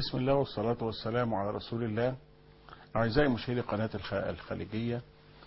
بسم الله والصلاة والسلام على رسول الله أعزائي مشاهدي قناة الخليجية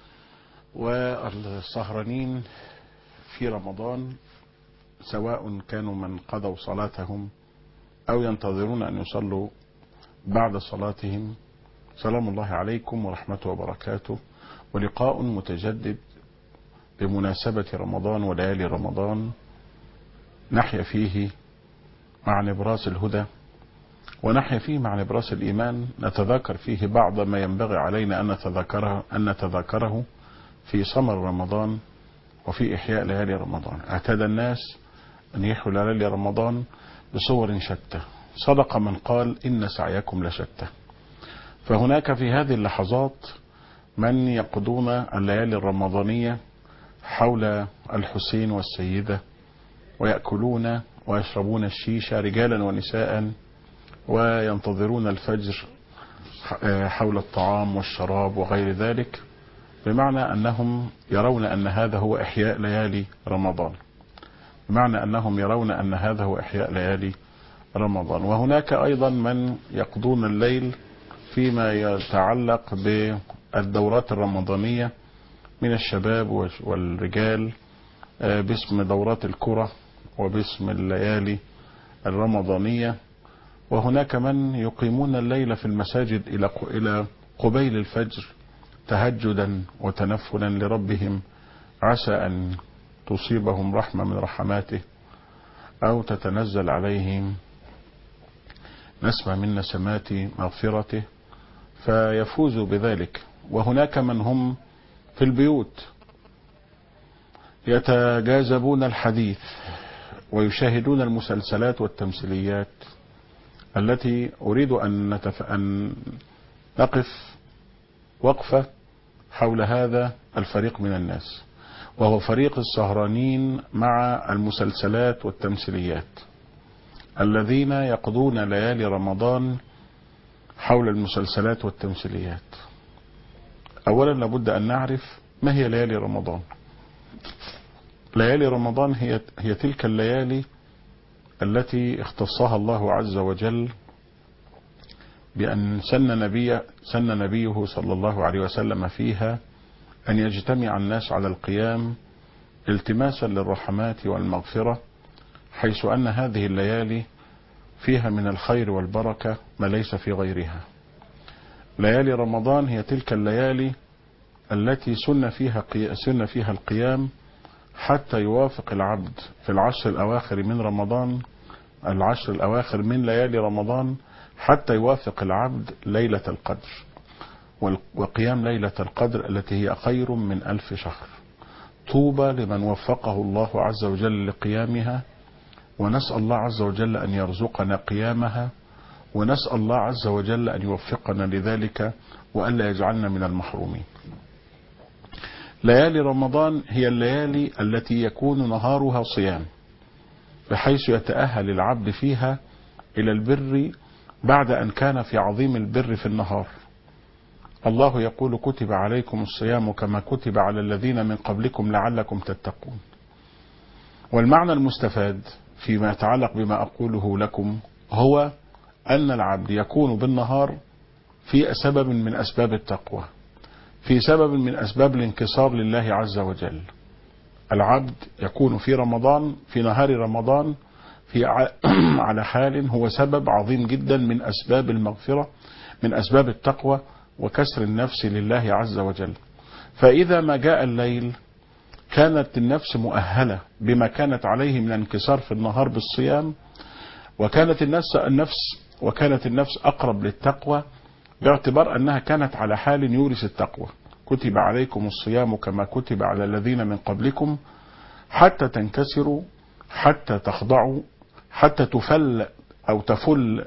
والسهرانين في رمضان سواء كانوا من قضوا صلاتهم أو ينتظرون أن يصلوا بعد صلاتهم سلام الله عليكم ورحمته وبركاته ولقاء متجدد بمناسبة رمضان وليالي رمضان نحيا فيه مع نبراس الهدى ونحيا فيه مع نبراس الإيمان نتذاكر فيه بعض ما ينبغي علينا أن نتذاكره, أن نتذاكره في صمر رمضان وفي إحياء ليالي رمضان اعتاد الناس أن يحيوا ليالي رمضان بصور شتى صدق من قال إن سعيكم لشتى فهناك في هذه اللحظات من يقضون الليالي الرمضانية حول الحسين والسيدة ويأكلون ويشربون الشيشة رجالا ونساء وينتظرون الفجر حول الطعام والشراب وغير ذلك بمعنى أنهم يرون أن هذا هو إحياء ليالي رمضان بمعنى أنهم يرون أن هذا هو إحياء ليالي رمضان وهناك أيضا من يقضون الليل فيما يتعلق بالدورات الرمضانية من الشباب والرجال باسم دورات الكرة وباسم الليالي الرمضانية وهناك من يقيمون الليل في المساجد إلى إلى قبيل الفجر تهجدا وتنفلا لربهم عسى أن تصيبهم رحمة من رحماته أو تتنزل عليهم نسمة من نسمات مغفرته فيفوزوا بذلك وهناك من هم في البيوت يتجاذبون الحديث ويشاهدون المسلسلات والتمثيليات التي أريد أن, نتف... أن نقف وقفة حول هذا الفريق من الناس وهو فريق السهرانين مع المسلسلات والتمثيليات الذين يقضون ليالي رمضان حول المسلسلات والتمثيليات أولا لابد أن نعرف ما هي ليالي رمضان ليالي رمضان هي, هي تلك الليالي التي اختصها الله عز وجل بأن سن, نبي سن نبيه صلى الله عليه وسلم فيها أن يجتمع الناس على القيام التماسا للرحمات والمغفرة حيث أن هذه الليالي فيها من الخير والبركة ما ليس في غيرها ليالي رمضان هي تلك الليالي التي سن فيها, سن فيها القيام حتى يوافق العبد في العشر الأواخر من رمضان العشر الأواخر من ليالي رمضان حتى يوافق العبد ليلة القدر وقيام ليلة القدر التي هي خير من ألف شهر طوبى لمن وفقه الله عز وجل لقيامها ونسأل الله عز وجل أن يرزقنا قيامها ونسأل الله عز وجل أن يوفقنا لذلك وألا يجعلنا من المحرومين ليالي رمضان هي الليالي التي يكون نهارها صيام بحيث يتأهل العبد فيها إلى البر بعد أن كان في عظيم البر في النهار الله يقول كتب عليكم الصيام كما كتب على الذين من قبلكم لعلكم تتقون والمعنى المستفاد فيما يتعلق بما أقوله لكم هو أن العبد يكون بالنهار في سبب من أسباب التقوى في سبب من أسباب الانكسار لله عز وجل العبد يكون في رمضان في نهار رمضان في على حال هو سبب عظيم جدا من أسباب المغفرة من أسباب التقوى وكسر النفس لله عز وجل فإذا ما جاء الليل كانت النفس مؤهلة بما كانت عليه من انكسار في النهار بالصيام وكانت النفس النفس وكانت النفس أقرب للتقوى باعتبار أنها كانت على حال يورث التقوى كتب عليكم الصيام كما كتب على الذين من قبلكم حتى تنكسروا حتى تخضعوا حتى تفل أو تفل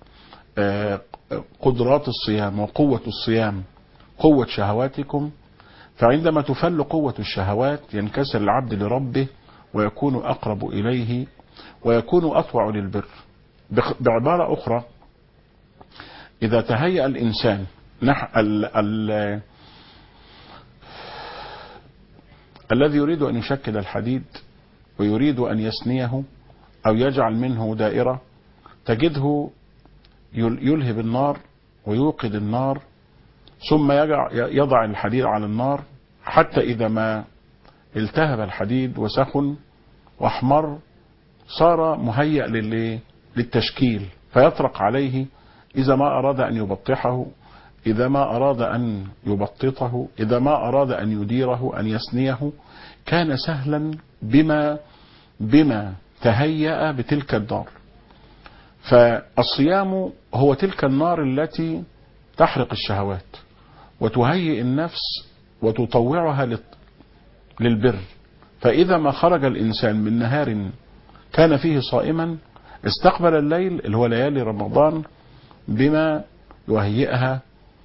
قدرات الصيام وقوة الصيام قوة شهواتكم فعندما تفل قوة الشهوات ينكسر العبد لربه ويكون أقرب إليه ويكون أطوع للبر بعبارة أخرى إذا تهيأ الإنسان نح ال ال الذي يريد أن يشكل الحديد ويريد أن يسنيه أو يجعل منه دائرة تجده يلهب النار ويوقد النار ثم يضع الحديد على النار حتى إذا ما التهب الحديد وسخن واحمر صار مهيأ للتشكيل فيطرق عليه إذا ما أراد أن يبطحه إذا ما أراد أن يبططه إذا ما أراد أن يديره أن يسنيه كان سهلا بما بما تهيأ بتلك الدار فالصيام هو تلك النار التي تحرق الشهوات وتهيئ النفس وتطوعها للبر فإذا ما خرج الإنسان من نهار كان فيه صائما استقبل الليل اللي هو ليالي رمضان بما يهيئها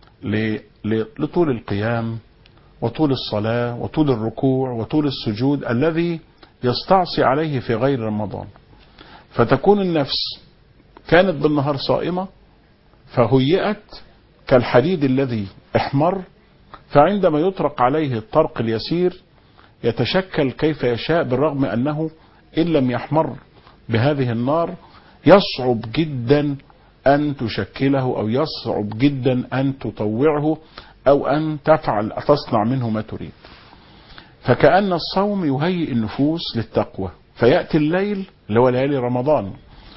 لطول القيام وطول الصلاة وطول الركوع وطول السجود الذي يستعصي عليه في غير رمضان فتكون النفس كانت بالنهار صائمة فهيئت كالحديد الذي احمر فعندما يطرق عليه الطرق اليسير يتشكل كيف يشاء بالرغم أنه إن لم يحمر بهذه النار يصعب جدا أن تشكله أو يصعب جدا أن تطوعه أو أن تفعل تصنع منه ما تريد فكأن الصوم يهيئ النفوس للتقوى فيأتي الليل اللي هو ليالي رمضان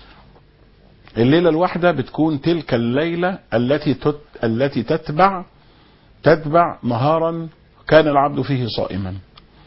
الليلة الواحدة بتكون تلك الليلة التي تت... التي تتبع تتبع نهارا كان العبد فيه صائما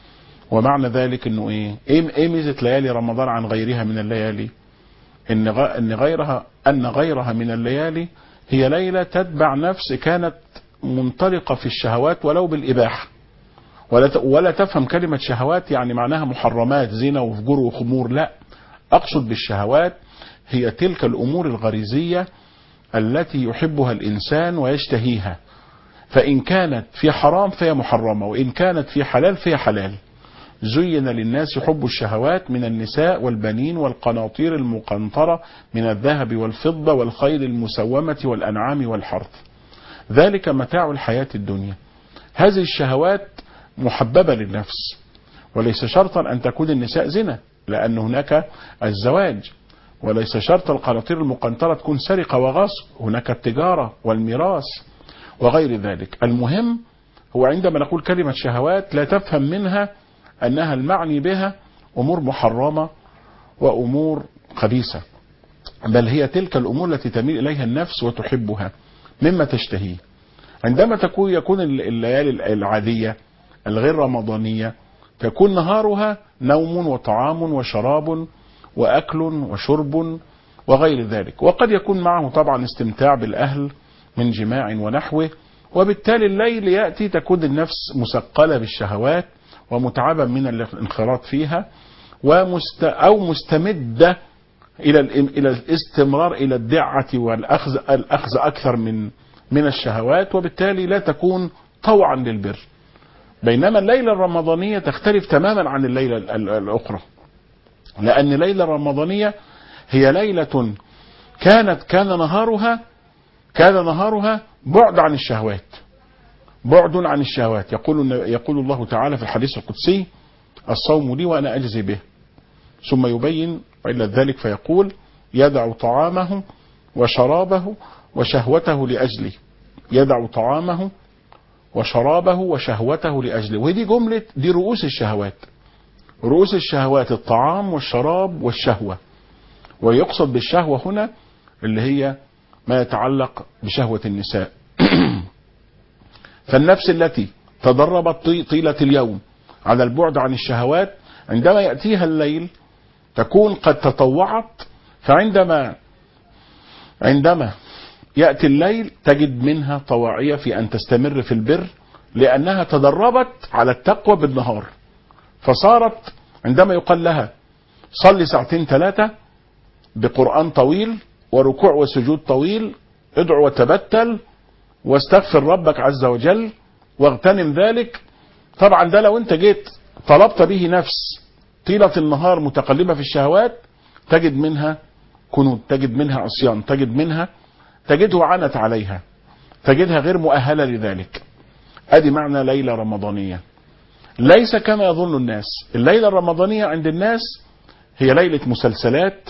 ومعنى ذلك انه ايه ايه ميزه ليالي رمضان عن غيرها من الليالي ان ان غيرها ان غيرها من الليالي هي ليله تتبع نفس كانت منطلقه في الشهوات ولو بالاباحه ولا ولا تفهم كلمه شهوات يعني معناها محرمات زنا وفجور وخمور لا اقصد بالشهوات هي تلك الامور الغريزيه التي يحبها الانسان ويشتهيها فان كانت في حرام فهي محرمه وان كانت في حلال فهي حلال زين للناس حب الشهوات من النساء والبنين والقناطير المقنطرة من الذهب والفضة والخيل المسومة والأنعام والحرث ذلك متاع الحياة الدنيا هذه الشهوات محببة للنفس وليس شرطا أن تكون النساء زنا لأن هناك الزواج وليس شرط القناطير المقنطرة تكون سرقة وغصب هناك التجارة والميراث وغير ذلك المهم هو عندما نقول كلمة شهوات لا تفهم منها أنها المعني بها أمور محرمة وأمور خبيثة بل هي تلك الأمور التي تميل إليها النفس وتحبها مما تشتهيه عندما تكون يكون الليالي العادية الغير رمضانية تكون نهارها نوم وطعام وشراب وأكل وشرب وغير ذلك وقد يكون معه طبعا استمتاع بالأهل من جماع ونحوه وبالتالي الليل يأتي تكون النفس مثقلة بالشهوات ومتعبا من الانخراط فيها ومست أو مستمدة إلى إلى الاستمرار إلى الدعة والأخذ الأخذ أكثر من من الشهوات وبالتالي لا تكون طوعا للبر بينما الليلة الرمضانية تختلف تماما عن الليلة الأخرى لأن الليلة الرمضانية هي ليلة كانت كان نهارها كان نهارها بعد عن الشهوات بعد عن الشهوات يقول يقول الله تعالى في الحديث القدسي الصوم لي وانا اجزي به ثم يبين الا ذلك فيقول يدع طعامه وشرابه وشهوته لاجلي يدع طعامه وشرابه وشهوته لاجلي ودي جمله دي رؤوس الشهوات رؤوس الشهوات الطعام والشراب والشهوه ويقصد بالشهوه هنا اللي هي ما يتعلق بشهوه النساء فالنفس التي تدربت طيلة اليوم على البعد عن الشهوات عندما يأتيها الليل تكون قد تطوعت فعندما عندما يأتي الليل تجد منها طواعية في أن تستمر في البر لأنها تدربت على التقوى بالنهار فصارت عندما يقال لها صلي ساعتين ثلاثة بقرآن طويل وركوع وسجود طويل ادعو وتبتل واستغفر ربك عز وجل واغتنم ذلك طبعا ده لو انت جيت طلبت به نفس طيلة النهار متقلبة في الشهوات تجد منها كنود تجد منها عصيان تجد منها تجده عنت عليها تجدها غير مؤهلة لذلك ادي معنى ليلة رمضانية ليس كما يظن الناس الليلة الرمضانية عند الناس هي ليلة مسلسلات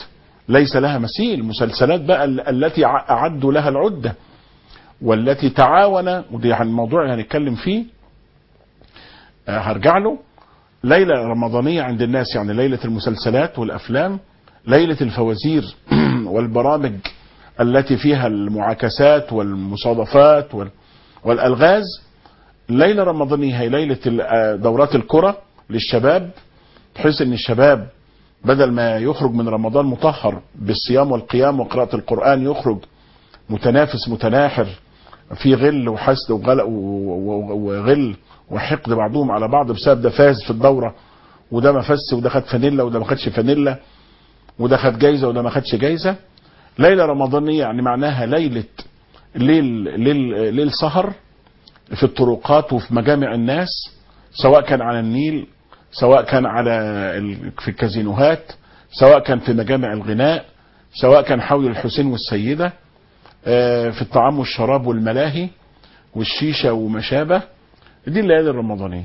ليس لها مثيل مسلسلات بقى ال- التي ع- أعدوا لها العدة والتي تعاون ودي عن موضوع هنتكلم فيه آه، هرجع له ليلة رمضانية عند الناس يعني ليلة المسلسلات والأفلام ليلة الفوازير والبرامج التي فيها المعاكسات والمصادفات وال- والألغاز ليلة رمضانية هي ليلة ال- آه، دورات الكرة للشباب بحيث ان الشباب بدل ما يخرج من رمضان مطهر بالصيام والقيام وقراءة القرآن يخرج متنافس متناحر في غل وحسد وغل و- و- وغل وحقد بعضهم على بعض بسبب ده فاز في الدورة وده ما فاز وده خد فانيلا وده ما خدش فانيلا وده خد جايزة وده ما خدش جايزة ليلة رمضانية يعني معناها ليلة ليل ليل ليل سهر في الطرقات وفي مجامع الناس سواء كان على النيل سواء كان على ال- في الكازينوهات سواء كان في مجامع الغناء سواء كان حول الحسين والسيدة آه، في الطعام والشراب والملاهي والشيشة وما شابه دي الليالي الرمضانية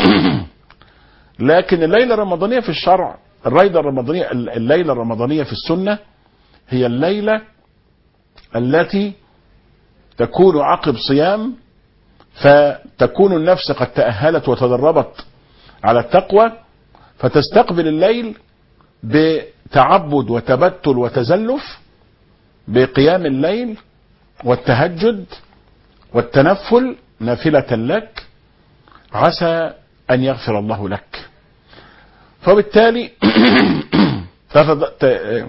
لكن الليلة الرمضانية في الشرع الليلة الرمضانية الليلة الرمضانية في السنة هي الليلة التي تكون عقب صيام فتكون النفس قد تأهلت وتدربت على التقوى فتستقبل الليل بتعبد وتبتل وتزلف بقيام الليل والتهجد والتنفل نافلة لك عسى أن يغفر الله لك فبالتالي تتد- ت-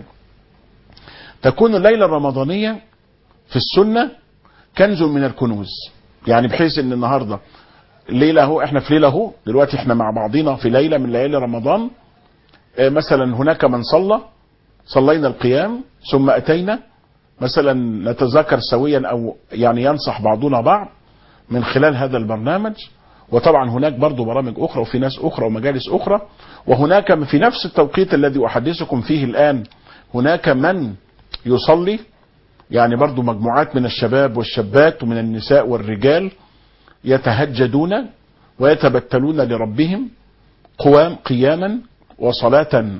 تكون الليلة الرمضانية في السنة كنز من الكنوز يعني بحيث ان النهارده ليله اهو احنا في ليله اهو دلوقتي احنا مع بعضينا في ليله من ليالي رمضان آه، مثلا هناك من صلى صلينا القيام ثم اتينا مثلا نتذاكر سويا او يعني ينصح بعضنا بعض من خلال هذا البرنامج وطبعا هناك برضو برامج اخرى وفي ناس اخرى ومجالس اخرى وهناك في نفس التوقيت الذي احدثكم فيه الان هناك من يصلي يعني برضو مجموعات من الشباب والشابات ومن النساء والرجال يتهجدون ويتبتلون لربهم قوام قياما وصلاة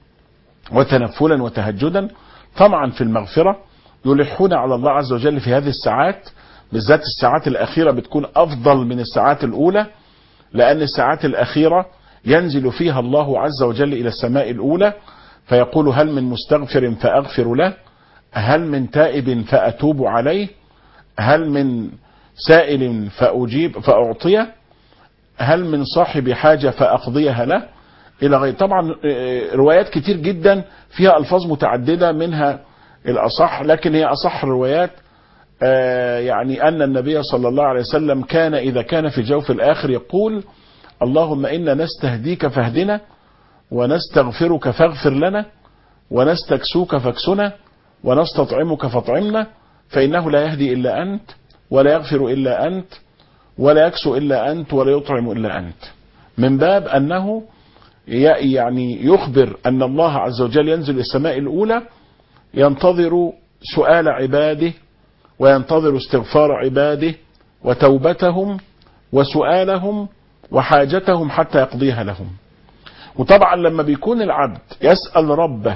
وتنفلا وتهجدا طمعا في المغفرة يلحون على الله عز وجل في هذه الساعات بالذات الساعات الأخيرة بتكون أفضل من الساعات الأولى لأن الساعات الأخيرة ينزل فيها الله عز وجل إلى السماء الأولى فيقول هل من مستغفر فأغفر له هل من تائب فأتوب عليه هل من سائل فأجيب فأعطيه هل من صاحب حاجة فأقضيها له إلى غير طبعا آه، روايات كتير جدا فيها ألفاظ متعددة منها الأصح لكن هي أصح الروايات آه، يعني أن النبي صلى الله عليه وسلم كان إذا كان في جوف الآخر يقول اللهم إنا نستهديك فاهدنا ونستغفرك فاغفر لنا ونستكسوك فاكسنا ونستطعمك فاطعمنا فإنه لا يهدي إلا أنت ولا يغفر إلا أنت ولا يكسو إلا أنت ولا يطعم إلا أنت من باب أنه ي- يعني يخبر أن الله عز وجل ينزل السماء الأولى ينتظر سؤال عباده وينتظر استغفار عباده وتوبتهم وسؤالهم وحاجتهم حتى يقضيها لهم وطبعا لما بيكون العبد يسأل ربه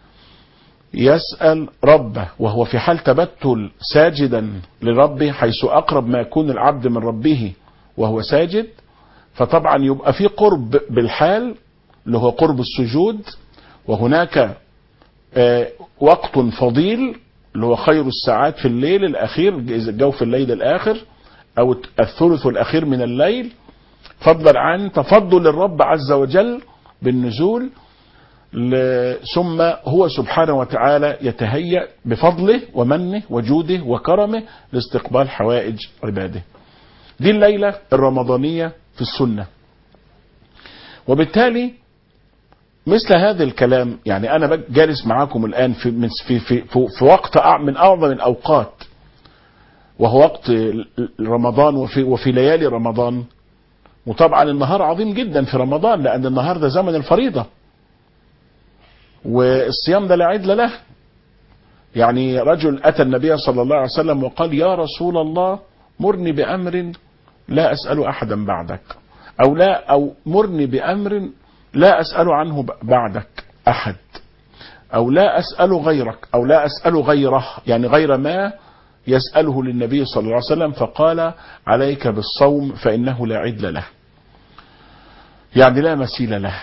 يسأل ربه وهو في حال تبتل ساجدا لربه حيث أقرب ما يكون العبد من ربه وهو ساجد فطبعا يبقى في قرب بالحال اللي هو قرب السجود وهناك آه، وقت فضيل اللي هو خير الساعات في الليل الأخير جوف الليل الآخر أو الثلث الأخير من الليل فضلا عن تفضل الرب عز وجل بالنزول ل- ثم هو سبحانه وتعالى يتهيأ بفضله ومنه وجوده وكرمه لاستقبال حوائج عباده دي الليلة الرمضانية في السنة وبالتالي مثل هذا الكلام يعني أنا بق- جالس معاكم الآن في من- في في في, في وقت أع- من أعظم الأوقات وهو وقت رمضان وفي وفي ليالي رمضان وطبعا النهار عظيم جدا في رمضان لأن النهار ده زمن الفريضة والصيام ده لا عدل له يعني رجل أتى النبي صلى الله عليه وسلم وقال يا رسول الله مرني بأمر لا أسأل أحدا بعدك أو لا أو مرني بأمر لا أسأل عنه ب- بعدك أحد أو لا أسأل غيرك أو لا أسأل غيره يعني غير ما يسأله للنبي صلى الله عليه وسلم فقال عليك بالصوم فإنه لا عدل له يعني لا مثيل له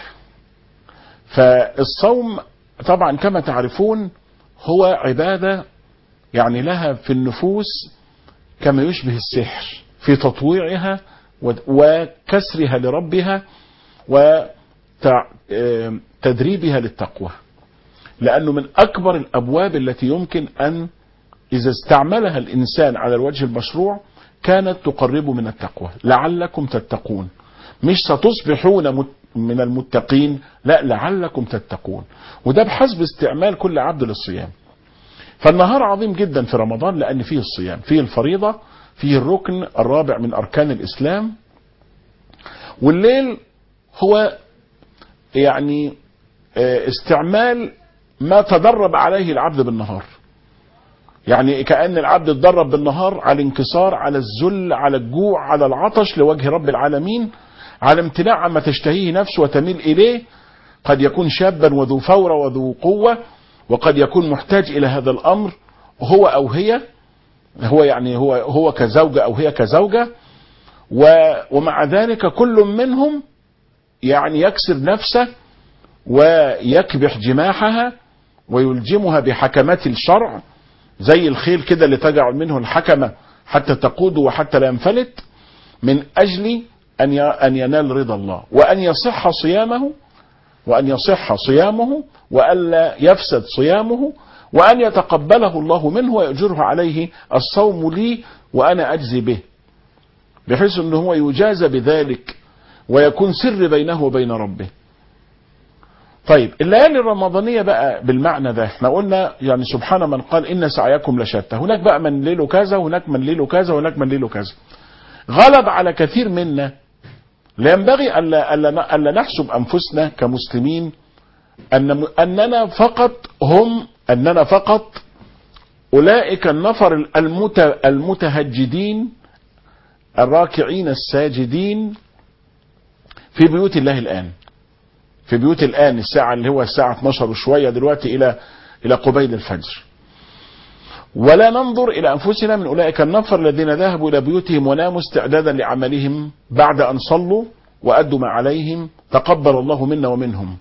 فالصوم طبعا كما تعرفون هو عبادة يعني لها في النفوس كما يشبه السحر في تطويعها وكسرها لربها وتدريبها للتقوى لأنه من أكبر الأبواب التي يمكن أن إذا استعملها الإنسان على الوجه المشروع كانت تقربه من التقوى لعلكم تتقون مش ستصبحون من المتقين لا لعلكم تتقون وده بحسب استعمال كل عبد للصيام فالنهار عظيم جدا في رمضان لأن فيه الصيام فيه الفريضة فيه الركن الرابع من أركان الإسلام والليل هو يعني استعمال ما تدرب عليه العبد بالنهار يعني كأن العبد اتدرب بالنهار على الانكسار على الذل على الجوع على العطش لوجه رب العالمين على امتناع عما تشتهيه نفسه وتميل إليه قد يكون شابا وذو فورة وذو قوة وقد يكون محتاج إلى هذا الأمر هو أو هي هو يعني هو هو كزوجة أو هي كزوجة ومع ذلك كل منهم يعني يكسر نفسه ويكبح جماحها ويلجمها بحكمات الشرع زي الخيل كده اللي تجعل منه الحكمة حتى تقود وحتى لا ينفلت من أجل أن أن ينال رضا الله وأن يصح صيامه وأن يصح صيامه وألا يفسد صيامه وأن يتقبله الله منه ويأجره عليه الصوم لي وأنا أجزي به بحيث أنه هو يجازى بذلك ويكون سر بينه وبين ربه طيب الليالي الرمضانية بقى بالمعنى ده احنا قلنا يعني سبحان من قال إن سعيكم لشتى هناك بقى من ليله كذا وهناك من ليله كذا وهناك من ليله كذا غلب على كثير منا لا ينبغي ألا, ألا, ألا نحسب أنفسنا كمسلمين أن أننا فقط هم أننا فقط أولئك النفر المتهجدين الراكعين الساجدين في بيوت الله الآن في بيوت الآن الساعة اللي هو الساعة 12 وشوية دلوقتي إلى إلى قبيل الفجر ولا ننظر إلى أنفسنا من أولئك النفر الذين ذهبوا إلى بيوتهم وناموا استعدادا لعملهم بعد أن صلوا وأدوا ما عليهم تقبل الله منا ومنهم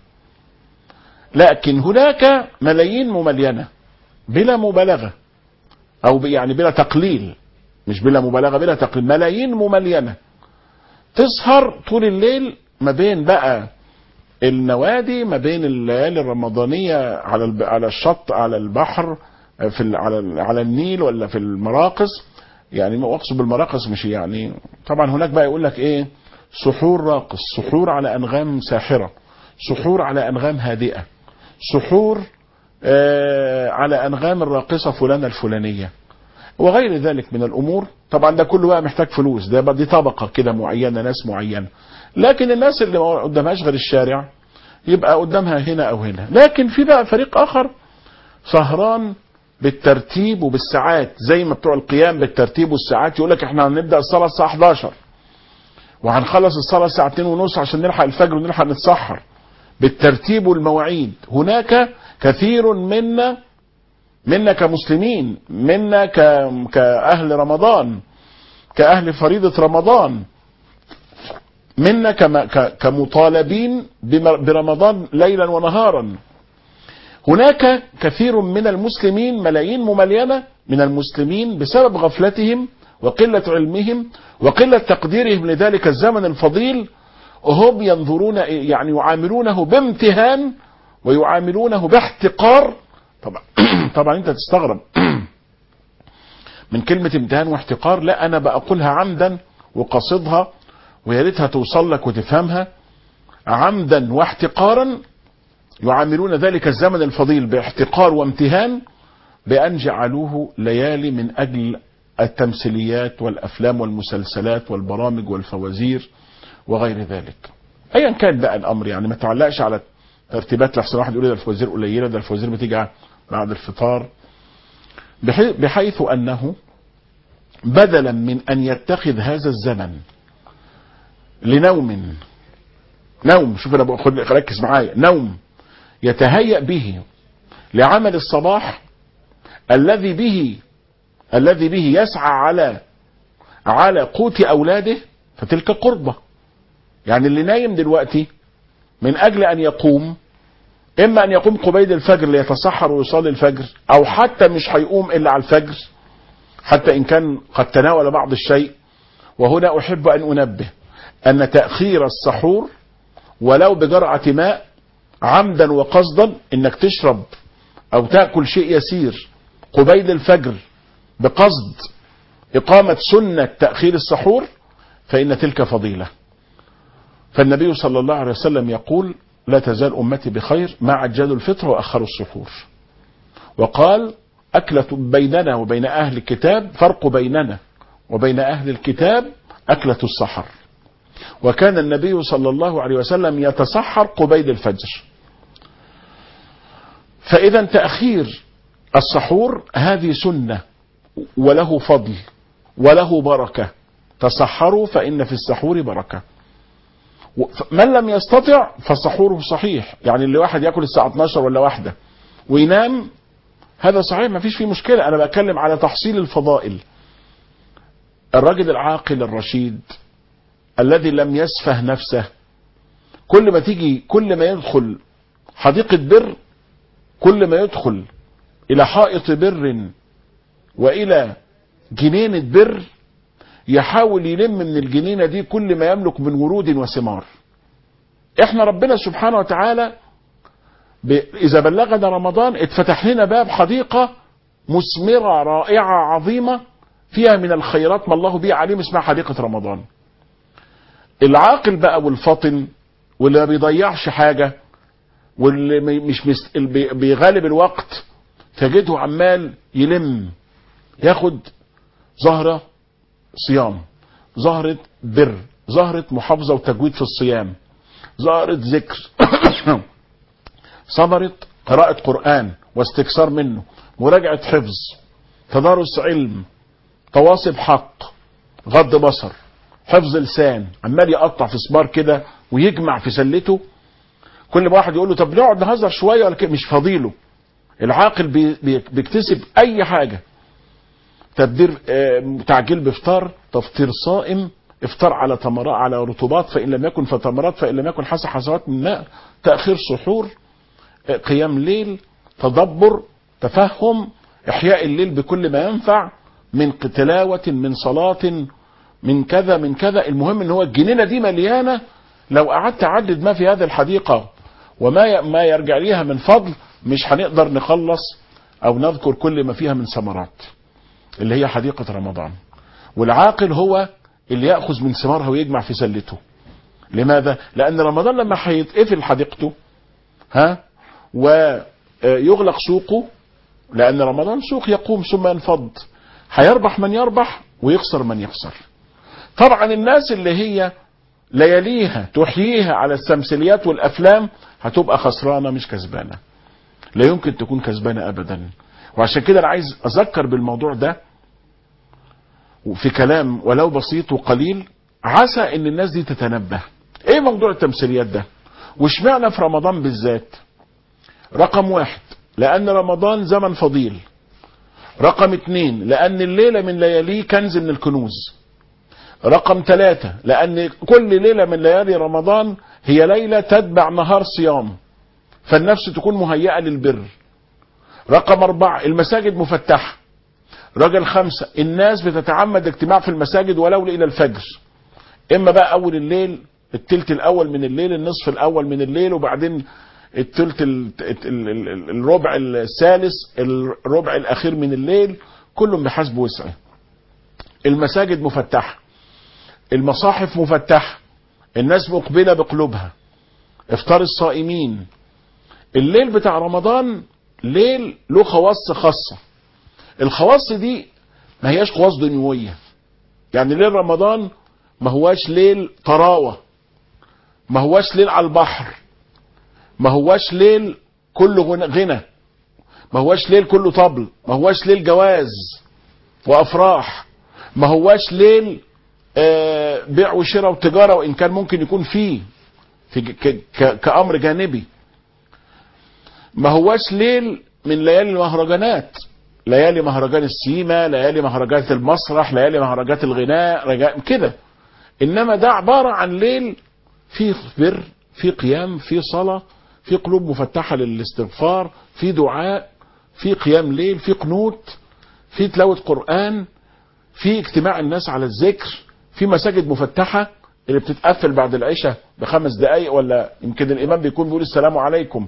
لكن هناك ملايين مملينة بلا مبالغة أو يعني بلا تقليل مش بلا مبالغة بلا تقليل ملايين مملينة تسهر طول الليل ما بين بقى النوادي ما بين الليالي الرمضانية على على الشط على البحر في على على النيل ولا في المراقص يعني ما اقصد بالمراقص مش يعني طبعا هناك بقى يقول لك ايه سحور راقص سحور على انغام ساحره سحور على انغام هادئه سحور آه على انغام الراقصه فلانه الفلانيه وغير ذلك من الامور طبعا ده كله بقى محتاج فلوس ده دي طبقه كده معينه ناس معينه لكن الناس اللي ما قدامهاش غير الشارع يبقى قدامها هنا او هنا لكن في بقى فريق اخر سهران بالترتيب وبالساعات زي ما بتوع القيام بالترتيب والساعات يقول لك احنا هنبدا الصلاه الساعه 11 وهنخلص الصلاه الساعه 2 ونص عشان نلحق الفجر ونلحق نتسحر بالترتيب والمواعيد هناك كثير منا منا كمسلمين منا كأهل رمضان كأهل فريضة رمضان منا كمطالبين برمضان ليلا ونهارا هناك كثير من المسلمين ملايين مملينة من المسلمين بسبب غفلتهم وقلة علمهم وقلة تقديرهم لذلك الزمن الفضيل هم ينظرون يعني يعاملونه بامتهان ويعاملونه باحتقار طبعا طبعا انت تستغرب من كلمة امتهان واحتقار لا انا بقولها عمدا وقصدها ويا ريتها توصل لك وتفهمها عمدا واحتقارا يعاملون ذلك الزمن الفضيل باحتقار وامتهان بأن جعلوه ليالي من أجل التمثيليات والأفلام والمسلسلات والبرامج والفوازير وغير ذلك أيا كان بقى الأمر يعني ما تعلقش على ترتيبات لحسن واحد يقول ده الفوازير قليلة ده الفوازير بتيجي بعد الفطار بحيث أنه بدلا من أن يتخذ هذا الزمن لنوم نوم شوف انا ركز معايا نوم يتهيأ به لعمل الصباح الذي به الذي به يسعى على على قوت اولاده فتلك قربة يعني اللي نايم دلوقتي من اجل ان يقوم اما ان يقوم قبيل الفجر ليتسحر ويصلي الفجر او حتى مش هيقوم الا على الفجر حتى ان كان قد تناول بعض الشيء وهنا احب ان انبه ان تاخير السحور ولو بجرعه ماء عمدا وقصدا انك تشرب او تاكل شيء يسير قبيل الفجر بقصد اقامه سنه تاخير السحور فان تلك فضيله فالنبي صلى الله عليه وسلم يقول لا تزال امتي بخير ما عجلوا الفطر واخروا السحور وقال اكله بيننا وبين اهل الكتاب فرق بيننا وبين اهل الكتاب اكله السحر وكان النبي صلى الله عليه وسلم يتسحر قبيل الفجر فاذا تاخير السحور هذه سنه وله فضل وله بركه تسحروا فان في السحور بركه من لم يستطع فسحوره صحيح يعني اللي واحد ياكل الساعه 12 ولا واحده وينام هذا صحيح ما فيش فيه مشكله انا بتكلم على تحصيل الفضائل الرجل العاقل الرشيد الذي لم يسفه نفسه كل ما تيجي كل ما يدخل حديقة بر كل ما يدخل إلى حائط بر وإلى جنينة بر يحاول يلم من الجنينة دي كل ما يملك من ورود وثمار احنا ربنا سبحانه وتعالى ب... إذا بلغنا رمضان اتفتح لنا باب حديقة مثمرة رائعة عظيمة فيها من الخيرات ما الله به عليم اسمها حديقة رمضان العاقل بقى والفطن واللي ما بيضيعش حاجة واللي مش مس... بيغالب الوقت تجده عمال يلم ياخد زهرة صيام زهرة بر زهرة محافظة وتجويد في الصيام زهرة ذكر ثمرة قراءة قرآن واستكثار منه مراجعة حفظ تدارس علم تواصب حق غض بصر حفظ لسان عمال يقطع في سبار كده ويجمع في سلته كل ما واحد يقول له طب نقعد نهزر شويه ولا كده مش فاضيله العاقل بي بي بيكتسب اي حاجه تبدير آه تعجيل بافطار تفطير صائم افطار على تمرات على رطوبات فان لم يكن فتمرات فان لم يكن حسن حسوات من ماء تاخير سحور آه قيام ليل تدبر تفهم احياء الليل بكل ما ينفع من تلاوه من صلاه من كذا من كذا المهم ان هو الجنينه دي مليانه لو قعدت اعدد ما في هذه الحديقه وما ما يرجع ليها من فضل مش هنقدر نخلص او نذكر كل ما فيها من ثمرات اللي هي حديقه رمضان والعاقل هو اللي ياخذ من ثمارها ويجمع في سلته لماذا لان رمضان لما هيتقفل حديقته ها ويغلق سوقه لان رمضان سوق يقوم ثم ينفض هيربح من يربح ويخسر من يخسر طبعا الناس اللي هي لياليها تحييها على التمثيليات والافلام هتبقى خسرانه مش كسبانه لا يمكن تكون كسبانه ابدا وعشان كده انا عايز اذكر بالموضوع ده في كلام ولو بسيط وقليل عسى ان الناس دي تتنبه ايه موضوع التمثيليات ده واشمعنى في رمضان بالذات رقم واحد لان رمضان زمن فضيل رقم اتنين لان الليله من لياليه كنز من الكنوز رقم ثلاثة لأن كل ليلة من ليالي رمضان هي ليلة تتبع نهار صيام فالنفس تكون مهيئة للبر رقم أربعة المساجد مفتحة رقم خمسة الناس بتتعمد اجتماع في المساجد ولو إلى الفجر إما بقى أول الليل التلت الأول من الليل النصف الأول من الليل وبعدين التلت الربع الثالث الربع الأخير من الليل كلهم بحسب وسعه المساجد مفتحه المصاحف مفتحة الناس مقبلة بقلوبها افطار الصائمين الليل بتاع رمضان ليل له خواص خاصة الخواص دي ما هياش خواص دنيوية يعني ليل رمضان ما هواش ليل طراوة ما هواش ليل على البحر ما هواش ليل كله غنى ما هواش ليل كله طبل ما هواش ليل جواز وافراح ما هواش ليل آه بيع وشراء وتجارة وإن كان ممكن يكون فيه في ك ك كأمر جانبي ما هواش ليل من ليالي المهرجانات ليالي مهرجان السيما ليالي مهرجانات المسرح ليالي مهرجانات الغناء رجاء كده انما ده عبارة عن ليل فيه بر في قيام في صلاة في قلوب مفتحة للاستغفار في دعاء في قيام ليل في قنوت في تلاوة قرآن في اجتماع الناس على الذكر في مساجد مفتحة اللي بتتقفل بعد العشاء بخمس دقايق ولا يمكن الإمام بيكون بيقول السلام عليكم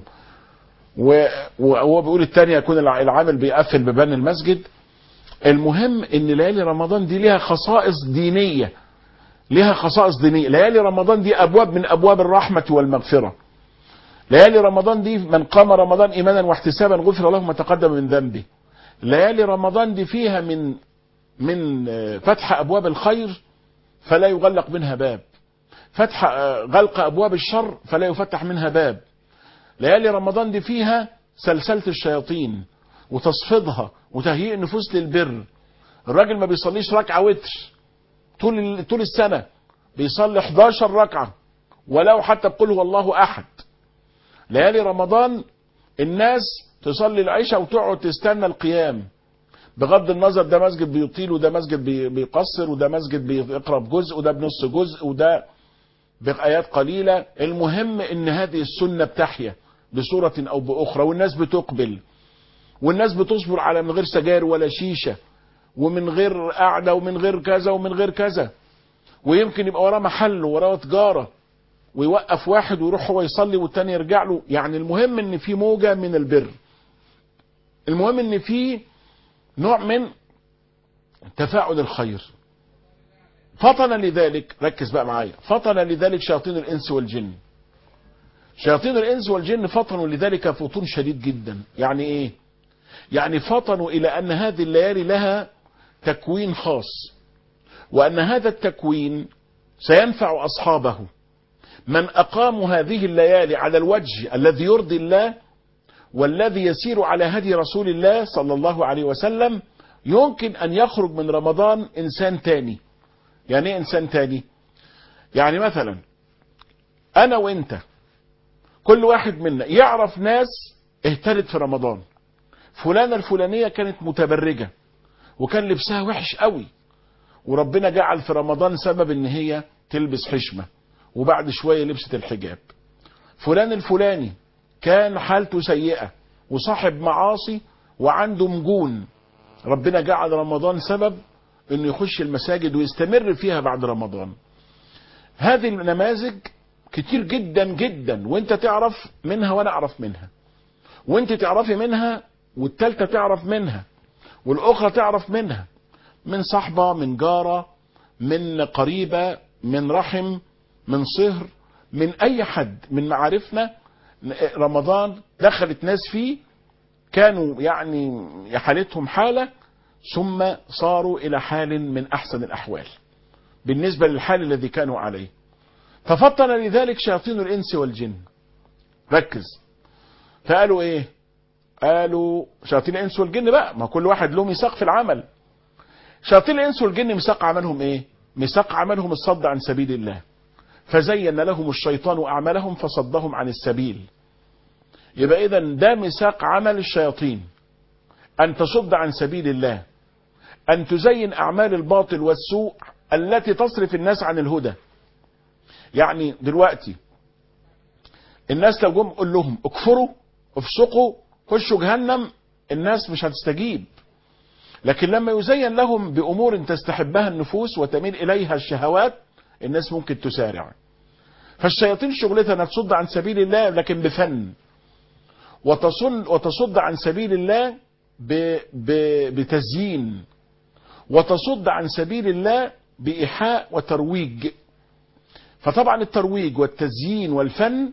وهو بيقول الثانية يكون العامل بيقفل ببان المسجد المهم ان ليالي رمضان دي ليها خصائص دينية ليها خصائص دينية ليالي رمضان دي أبواب من أبواب الرحمة والمغفرة ليالي رمضان دي من قام رمضان إيمانا واحتسابا غفر له ما تقدم من ذنبه ليالي رمضان دي فيها من من فتح أبواب الخير فلا يغلق منها باب فتح غلق أبواب الشر فلا يفتح منها باب ليالي رمضان دي فيها سلسلة الشياطين وتصفيدها وتهيئ النفوس للبر الراجل ما بيصليش ركعة وتر طول طول السنة بيصلي 11 ركعة ولو حتى بقول هو الله أحد ليالي رمضان الناس تصلي العشاء وتقعد تستنى القيام بغض النظر ده مسجد بيطيل وده مسجد بيقصر وده مسجد بيقرا بجزء وده بنص جزء وده بآيات قليلة المهم ان هذه السنة بتحيا بصورة او باخرى والناس بتقبل والناس بتصبر على من غير سجاير ولا شيشة ومن غير قعدة ومن غير كذا ومن غير كذا ويمكن يبقى وراه محل وراه تجارة ويوقف واحد ويروح هو يصلي والتاني يرجع له يعني المهم ان في موجة من البر المهم ان في نوع من تفاعل الخير فطن لذلك ركز بقى معايا فطن لذلك شياطين الانس والجن شياطين الانس والجن فطنوا لذلك فطون شديد جدا يعني ايه يعني فطنوا الى ان هذه الليالي لها تكوين خاص وان هذا التكوين سينفع اصحابه من اقاموا هذه الليالي على الوجه الذي يرضي الله والذي يسير على هدي رسول الله صلى الله عليه وسلم يمكن ان يخرج من رمضان انسان تاني يعني ايه انسان تاني يعني مثلا انا وانت كل واحد منا يعرف ناس اهتدت في رمضان فلانة الفلانية كانت متبرجة وكان لبسها وحش قوي وربنا جعل في رمضان سبب ان هي تلبس حشمة وبعد شوية لبست الحجاب فلان الفلاني كان حالته سيئة وصاحب معاصي وعنده مجون ربنا جعل رمضان سبب انه يخش المساجد ويستمر فيها بعد رمضان هذه النماذج كتير جدا جدا وانت تعرف منها وانا اعرف منها وانت تعرفي منها والتالتة تعرف منها والاخرى تعرف منها من صحبة من جارة من قريبة من رحم من صهر من اي حد من معارفنا رمضان دخلت ناس فيه كانوا يعني حالتهم حالة ثم صاروا الى حال من احسن الاحوال بالنسبة للحال الذي كانوا عليه ففطن لذلك شياطين الانس والجن ركز فقالوا ايه قالوا شياطين الانس والجن بقى ما كل واحد له ميثاق في العمل شياطين الانس والجن ميثاق عملهم ايه ميثاق عملهم الصد عن سبيل الله فزين لهم الشيطان اعمالهم فصدهم عن السبيل يبقى اذا ده ميثاق عمل الشياطين ان تصد عن سبيل الله ان تزين اعمال الباطل والسوء التي تصرف الناس عن الهدى يعني دلوقتي الناس لو جم قول لهم اكفروا افسقوا خشوا جهنم الناس مش هتستجيب لكن لما يزين لهم بامور تستحبها النفوس وتميل اليها الشهوات الناس ممكن تسارع فالشياطين شغلتها انها تصد عن سبيل الله لكن بفن وتصل وتصد عن سبيل الله ب ب بتزيين وتصد عن سبيل الله بإيحاء وترويج فطبعا الترويج والتزيين والفن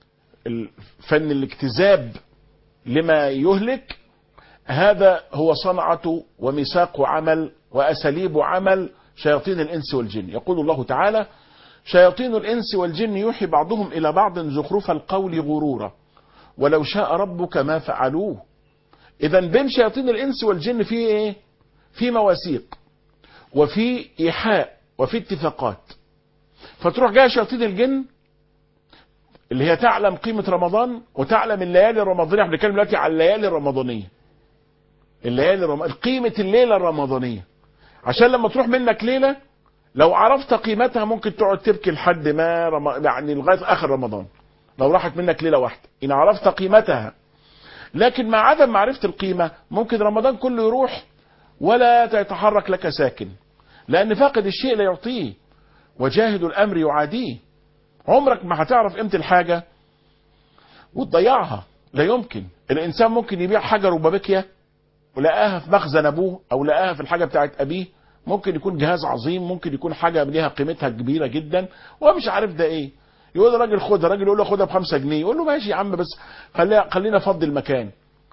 فن الاجتذاب لما يهلك هذا هو صنعة وميثاق عمل وأساليب عمل شياطين الإنس والجن يقول الله تعالى شياطين الإنس والجن يوحي بعضهم إلى بعض زخرف القول غرورا ولو شاء ربك ما فعلوه إذا بين شياطين الإنس والجن في إيه؟ في مواثيق وفي إيحاء وفي اتفاقات فتروح جايه شياطين الجن اللي هي تعلم قيمة رمضان وتعلم الليالي الرمضانية احنا بنتكلم دلوقتي على الليالي الرمضانية الليالي الرم... قيمة الليلة الرمضانية عشان لما تروح منك ليلة لو عرفت قيمتها ممكن تقعد تبكي لحد ما رم... يعني لغاية آخر رمضان لو راحت منك ليلة واحدة إن عرفت قيمتها لكن مع عدم معرفة القيمة ممكن رمضان كله يروح ولا تتحرك لك ساكن لأن فاقد الشيء لا يعطيه وجاهد الأمر يعاديه عمرك ما هتعرف قيمة الحاجة وتضيعها لا يمكن الإنسان ممكن يبيع حجر وبابكيا ولقاها في مخزن أبوه أو لقاها في الحاجة بتاعت أبيه ممكن يكون جهاز عظيم ممكن يكون حاجة ليها قيمتها كبيرة جدا ومش عارف ده إيه يقول الراجل خدها الراجل يقول له خدها بخمسة جنيه يقول له ماشي يا عم بس خلينا خلينا افضي المكان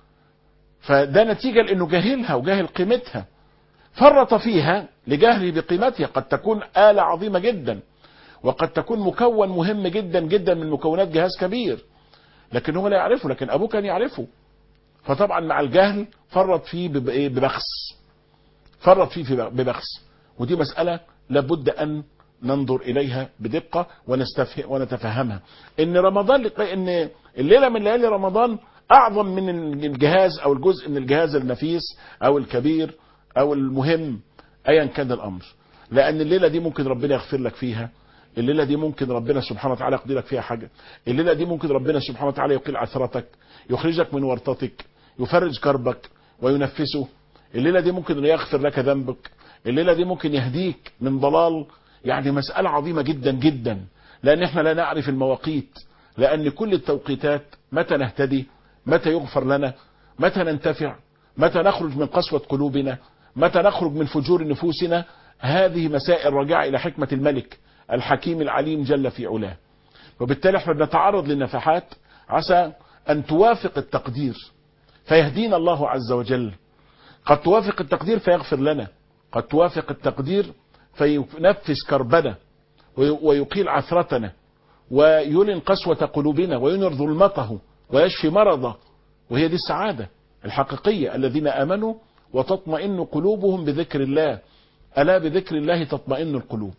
فده نتيجة لأنه جاهلها وجاهل قيمتها فرط فيها لجهله بقيمتها قد تكون آلة عظيمة جدا وقد تكون مكون مهم جدا جدا من مكونات جهاز كبير لكن هو لا يعرفه لكن أبوه كان يعرفه فطبعا مع الجهل فرط فيه ببخس فرط فيه ببخس ودي مسألة لابد أن ننظر إليها بدقة ونستفه ونتفهمها إن رمضان إن الليلة من ليالي رمضان أعظم من الجهاز أو الجزء من الجهاز النفيس أو الكبير أو المهم أيا كان الأمر لأن الليلة دي ممكن ربنا يغفر لك فيها الليلة دي ممكن ربنا سبحانه وتعالى يقضي لك فيها حاجة الليلة دي ممكن ربنا سبحانه وتعالى يقيل عثرتك يخرجك من ورطتك يفرج كربك وينفسه الليلة دي ممكن يغفر لك ذنبك الليلة دي ممكن يهديك من ضلال يعني مسألة عظيمة جدا جدا لأن احنا لا نعرف المواقيت لأن كل التوقيتات متى نهتدي متى يغفر لنا متى ننتفع متى نخرج من قسوة قلوبنا متى نخرج من فجور نفوسنا هذه مسائل راجعة إلى حكمة الملك الحكيم العليم جل في علاه وبالتالي احنا بنتعرض للنفحات عسى أن توافق التقدير فيهدينا الله عز وجل قد توافق التقدير فيغفر لنا قد توافق التقدير فينفس كربنا ويقيل عثرتنا ويلن قسوة قلوبنا وينر ظلمته ويشفي مرضه وهي دي السعادة الحقيقية الذين آمنوا وتطمئن قلوبهم بذكر الله ألا بذكر الله تطمئن القلوب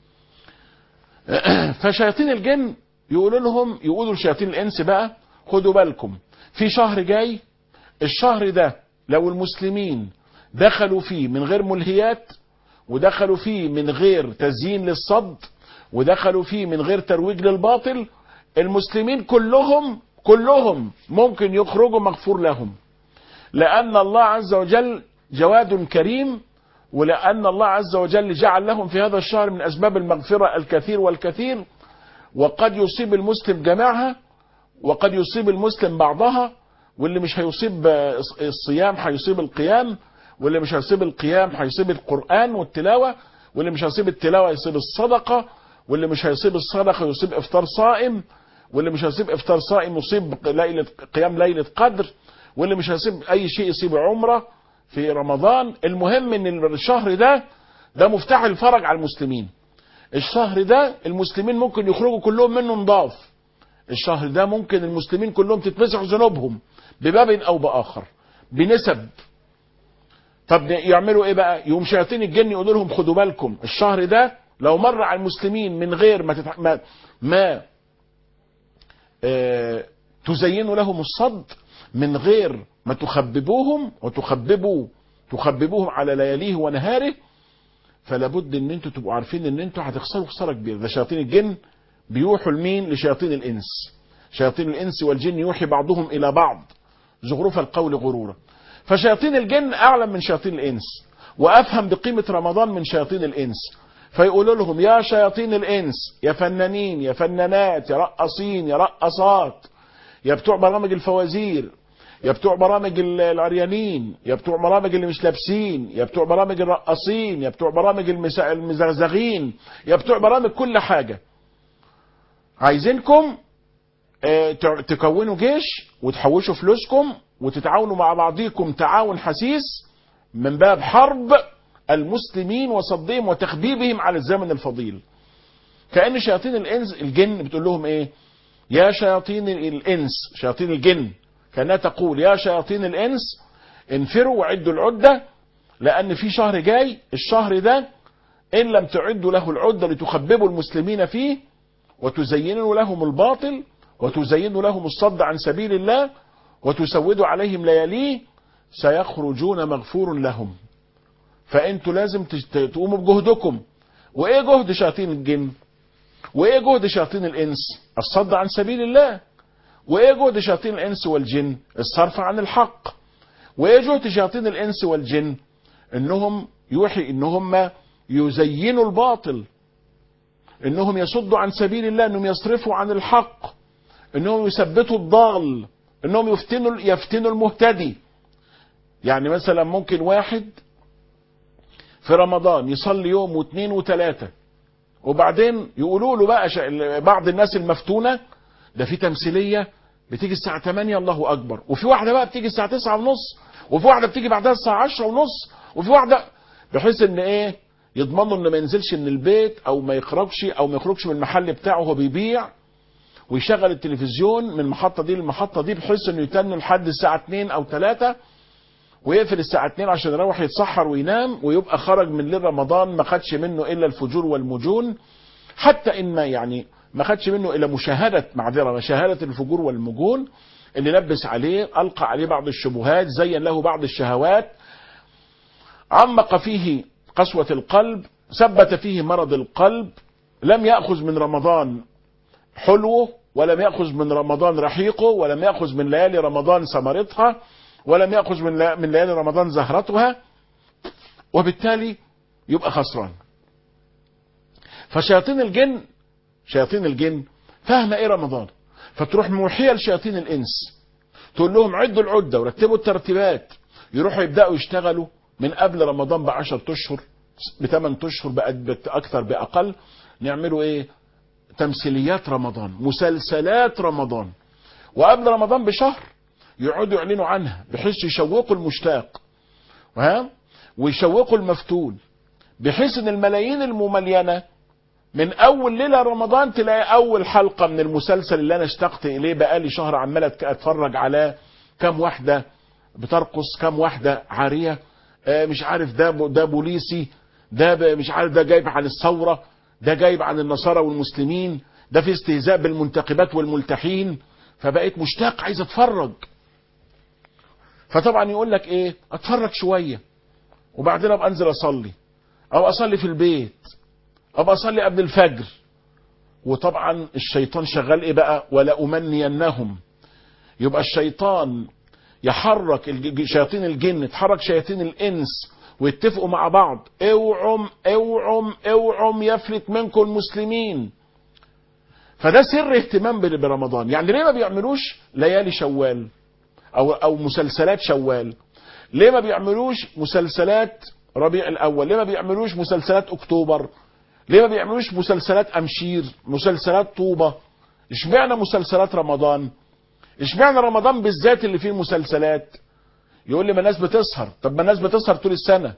فشياطين الجن يقولوا لهم يقولوا لشياطين الإنس بقى خدوا بالكم في شهر جاي الشهر ده لو المسلمين دخلوا فيه من غير ملهيات ودخلوا فيه من غير تزيين للصد ودخلوا فيه من غير ترويج للباطل المسلمين كلهم كلهم ممكن يخرجوا مغفور لهم لأن الله عز وجل جواد كريم ولأن الله عز وجل جعل لهم في هذا الشهر من أسباب المغفرة الكثير والكثير وقد يصيب المسلم جميعها وقد يصيب المسلم بعضها واللي مش هيصيب الصيام هيصيب القيام واللي مش هيصيب القيام هيصيب القرآن والتلاوة واللي مش هيصيب التلاوة يصيب الصدقة واللي مش هيصيب الصدقة يصيب افطار صائم واللي مش هيصيب افطار صائم يصيب ليلة قيام ليلة قدر واللي مش هيصيب اي شيء يصيب عمرة في رمضان المهم ان الشهر ده ده مفتاح الفرج على المسلمين الشهر ده المسلمين ممكن يخرجوا كلهم منه نضاف الشهر ده ممكن المسلمين كلهم تتمسح ذنوبهم بباب او باخر بنسب طب يعملوا ايه بقى يوم شياطين الجن يقولوا لهم خدوا بالكم الشهر ده لو مر على المسلمين من غير ما تتح... ما, ما آه تزينوا لهم الصد من غير ما تخببوهم وتخببوا تخببوهم على لياليه ونهاره فلا بد ان انتوا تبقوا عارفين ان انتوا هتخسروا خساره كبيره ده شياطين الجن بيوحوا لمين لشياطين الانس شياطين الانس والجن يوحي بعضهم الى بعض زخرف القول غرورا فشياطين الجن اعلم من شياطين الانس وافهم بقيمه رمضان من شياطين الانس فيقولوا لهم يا شياطين الانس يا فنانين يا فنانات يا رقصين يا رقصات يا بتوع برامج الفوازير يا بتوع برامج العريانين يا بتوع برامج اللي مش لابسين يا بتوع برامج الرقاصين يا بتوع برامج المزغزغين يا بتوع برامج كل حاجة عايزينكم اه تكونوا جيش وتحوشوا فلوسكم وتتعاونوا مع بعضيكم تعاون حسيس من باب حرب المسلمين وصدهم وتخبيبهم على الزمن الفضيل كأن شياطين الإنس الجن بتقول لهم ايه يا شياطين الإنس شياطين الجن كانها تقول يا شياطين الانس انفروا وعدوا العدة لان في شهر جاي الشهر ده ان لم تعدوا له العدة لتخببوا المسلمين فيه وتزينوا لهم الباطل وتزين لهم الصد عن سبيل الله وتسود عليهم لياليه سيخرجون مغفور لهم فانتوا لازم تج- تقوموا بجهدكم وايه جهد شياطين الجن وايه جهد شياطين الانس الصد عن سبيل الله وايه جهد شياطين الانس والجن الصرف عن الحق وايه جهد شياطين الانس والجن انهم يوحي انهم يزينوا الباطل انهم يصدوا عن سبيل الله انهم يصرفوا عن الحق انهم يثبتوا الضال انهم يفتنوا يفتنوا المهتدي يعني مثلا ممكن واحد في رمضان يصلي يوم واثنين وثلاثة وبعدين يقولوا له بقى شا- بعض الناس المفتونة ده في تمثيلية بتيجي الساعة 8 الله أكبر وفي واحدة بقى بتيجي الساعة 9 ونص وفي واحدة بتيجي بعدها الساعة 10 ونص وفي واحدة بحيث ان ايه يضمنوا انه ما ينزلش من البيت او ما يخرجش او ما يخرجش من المحل بتاعه وهو بيبيع ويشغل التلفزيون من المحطة دي للمحطة دي بحيث انه يتنوا لحد الساعة 2 او 3 ويقفل الساعة 2 عشان يروح يتسحر وينام ويبقى خرج من ليل رمضان ما خدش منه الا الفجور والمجون حتى ان ما يعني ما خدش منه الا مشاهدة معذرة مشاهدة الفجور والمجون اللي لبس عليه القى عليه بعض الشبهات زين له بعض الشهوات عمق فيه قسوة القلب ثبت فيه مرض القلب لم يأخذ من رمضان حلوه ولم يأخذ من رمضان رحيقه ولم يأخذ من ليالي رمضان ثمرتها ولم يأخذ من لا- من ليالي رمضان زهرتها وبالتالي يبقى خسران فشياطين الجن شياطين الجن فاهمه ايه رمضان فتروح موحيه لشياطين الانس تقول لهم عدوا العده ورتبوا الترتيبات يروحوا يبداوا يشتغلوا من قبل رمضان ب 10 اشهر بثمان اشهر بقى اكثر باقل نعملوا ايه تمثيليات رمضان مسلسلات رمضان وقبل رمضان بشهر يقعدوا يعلنوا عنها بحيث يشوقوا المشتاق ها ويشوقوا المفتون بحيث ان الملايين المملينه من اول ليله رمضان تلاقي اول حلقه من المسلسل اللي انا اشتقت اليه بقالي شهر عمال أتك- اتفرج على كام واحده بترقص كام واحده عاريه آه، مش عارف ده ب- ده بوليسي ده ب- مش عارف ده جايب عن الثوره ده جايب عن النصارى والمسلمين ده في استهزاء بالمنتخبات والملتحين فبقيت مشتاق عايز اتفرج فطبعا يقول لك ايه اتفرج شويه وبعدين ابقى انزل اصلي او اصلي في البيت ابقى اصلي قبل الفجر وطبعا الشيطان شغال ايه بقى ولا امنينهم يبقى الشيطان يحرك الج- شياطين الجن تحرك شياطين الانس ويتفقوا مع بعض اوعم اوعم اوعم يفلت منكم المسلمين فده سر اهتمام بر- برمضان يعني ليه ما بيعملوش ليالي شوال او او مسلسلات شوال ليه ما بيعملوش مسلسلات ربيع الاول ليه ما بيعملوش مسلسلات اكتوبر ليه ما بيعملوش مسلسلات امشير مسلسلات طوبه اشمعنى مسلسلات رمضان اشمعنى رمضان بالذات اللي فيه مسلسلات يقول لي ما الناس بتسهر طب ما الناس بتسهر طول السنه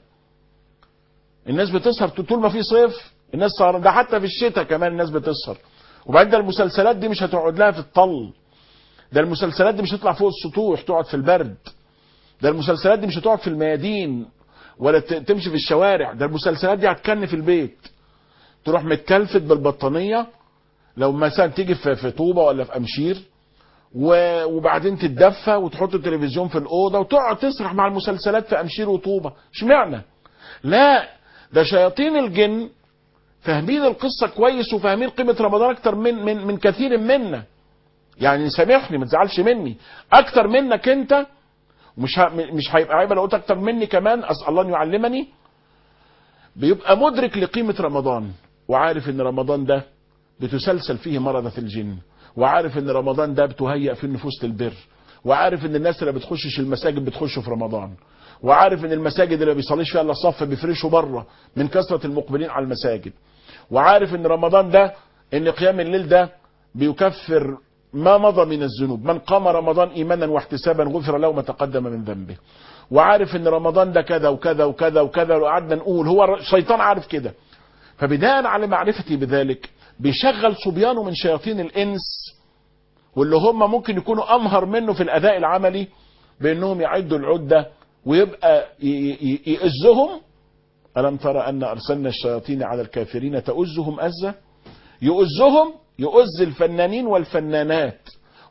الناس بتسهر طول ما في صيف الناس سهر ده حتى في الشتاء كمان الناس بتسهر وبعدين ده المسلسلات دي مش هتقعد لها في الطل ده المسلسلات دي مش هتطلع فوق السطوح تقعد في البرد ده المسلسلات دي مش هتقعد في الميادين ولا ت- تمشي في الشوارع ده المسلسلات دي هتكن في البيت تروح متكلفت بالبطانيه لو مثلا تيجي في في طوبه ولا في امشير و- وبعدين تتدفى وتحط التلفزيون في الاوضه وتقعد تسرح مع المسلسلات في امشير وطوبه اشمعنى لا ده شياطين الجن فاهمين القصه كويس وفاهمين قيمه رمضان اكتر من من من كثير منا يعني سامحني ما تزعلش مني اكتر منك انت مش ه... مش هيبقى عيب لو قلت اكتر مني كمان اسال الله ان يعلمني بيبقى مدرك لقيمه رمضان وعارف ان رمضان ده بتسلسل فيه مرضة الجن وعارف ان رمضان ده بتهيأ فيه النفوس للبر وعارف ان الناس اللي بتخشش المساجد بتخش في رمضان وعارف ان المساجد اللي ما بيصليش فيها الا صف بيفرشوا بره من كثره المقبلين على المساجد وعارف ان رمضان ده ان قيام الليل ده بيكفر ما مضى من الذنوب من قام رمضان ايمانا واحتسابا غفر له ما تقدم من ذنبه وعارف ان رمضان ده كذا وكذا وكذا وكذا وقعدنا نقول هو الشيطان عارف كده فبناء على معرفتي بذلك بيشغل صبيانه من شياطين الانس واللي هم ممكن يكونوا امهر منه في الاداء العملي بانهم يعدوا العده ويبقى ي- ي- يئزهم الم ترى ان ارسلنا الشياطين على الكافرين تؤزهم ازه يؤزهم يؤز الفنانين والفنانات